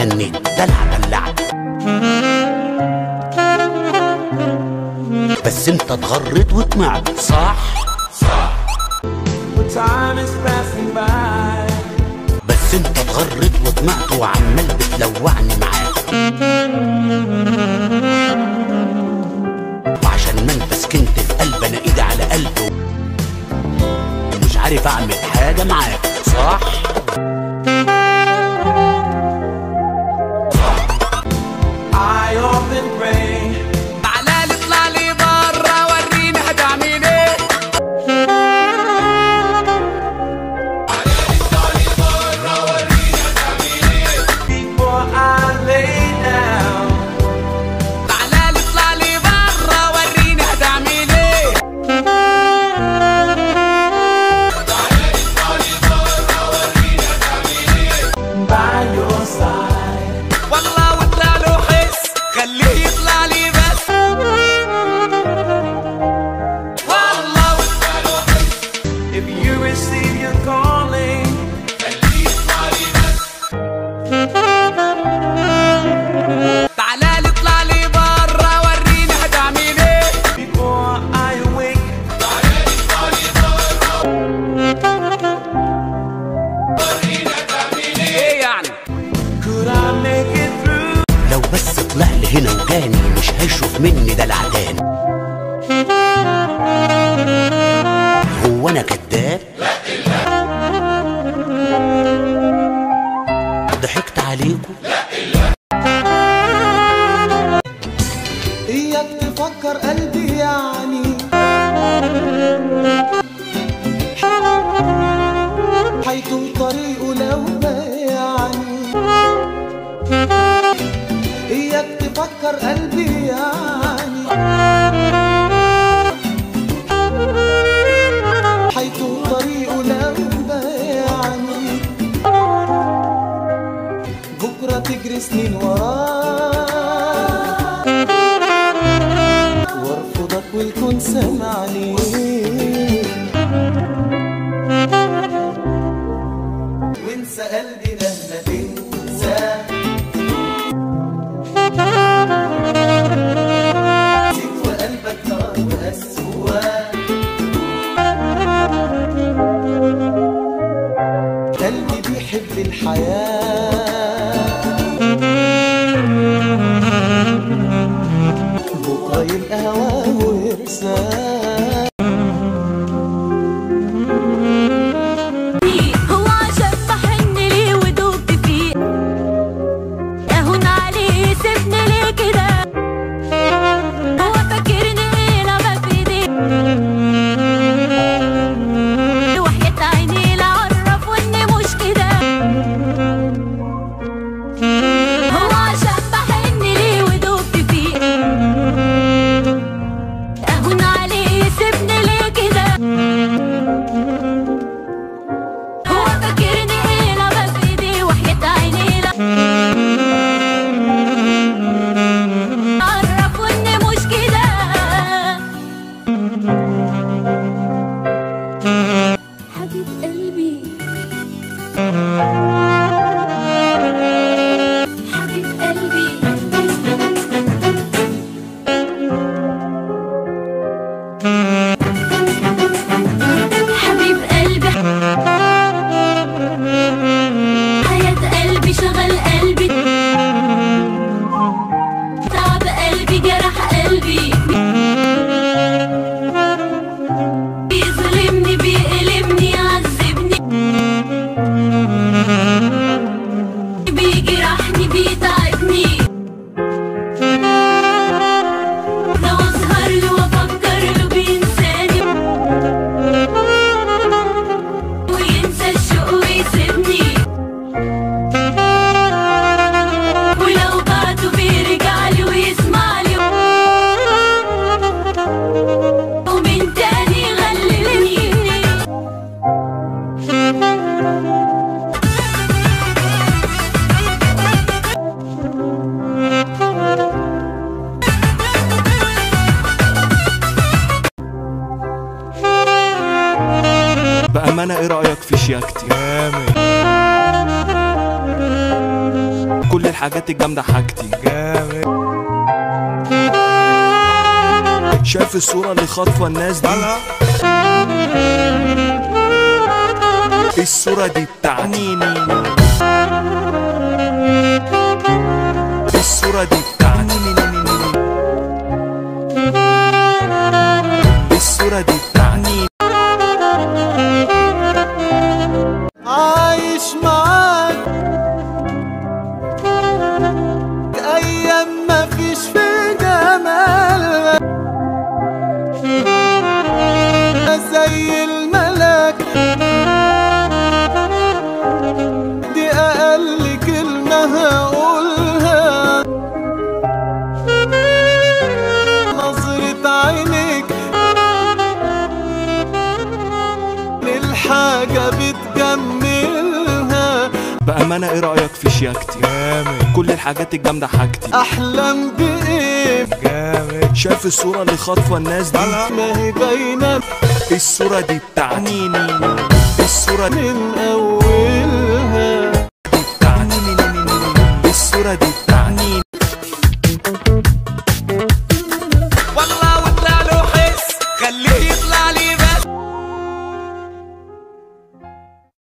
غنيت دلع دلعت بس انت اتغريت وطمعت صح But time is passing by. بس انت اتغريت وطمعت وعمال بتلوعني معاك وعشان ما انت سكنت في قلب انا ايدي على قلبه ومش عارف اعمل حاجه معاك صح I often pray. تعالى اطلع لي برا وريني هتعمل ايه Before I lay down, تعالى اطلع لي برا وريني هتعمل ايه by your side. والله واطلع له حس خليه يطلع لي بس والله واطلع له حس If you receive your calling, تعالى اطلع لي برا وريني هتعمل ايه before I awake, ايه يعني could I make it through? لو بس طلع لي هنا وجاني مش هيشوف مني دلع تاني هو انا كداب ضحكت عليكم اياك تفكر قلبي يعني حيتوه طريقه لو يعني اياك تفكر قلبي يعني حيتوه طريقه لو يعني بكرة تجري سنين وراك وارفضك والكون سمعني وانسى قلبي مهما تنسى سوى قلبك نار وقسوة قلبي بيحب الحياة بكرة يبقى هواه ويرساه هو عشان بحن ليه ودوبت فيه اهون عليه سيبني ليه كده هو فاكرني ايه لما في ايديه وحياة عيني لا عرف واني مش كده هو عشان بحن ليه ودوبت فيه اهون عليه سيبني ليه كده هو فاكرني ايه لما في ايدي وحياة عيني لا عرف واني مش كده حبيب قلبي حبيب قلبي حبيب قلبي حياة قلبي شغل قلبي تعب قلبي جرح قلبي بيظلمني بيألمني يعذبني بيجرحني بيتعبني لو اسهر له وافكر له بينساني وينسى الشوق ويسيبني ولو بعته بيرجع لي ويسمع لي ومن تاني يغلبني بأمانة ايه رأيك في شياكتي؟ كل الحاجات الحاجات الجامدة حاجتي جامد شايف الصورة اللي خاطفة الناس دي مالها الصورة دي بتاعتي الصورة دي بتاعتي الصورة دي بتاعتي عايش معاك ايام ما فيش في جمال زي الملاك دي اقل كلمة هقولها نظرة عينيك للحاجة بتجملها بأمانة ايه رأيك في شياكتي جامد كل الحاجات الجامدة حاجتي احلم بايه جامد شايف الصورة اللي خاطفة الناس دي مالها ما هي باينة الصورة دي بتاعتي الصورة دي من اولها بتاعتي الصورة دي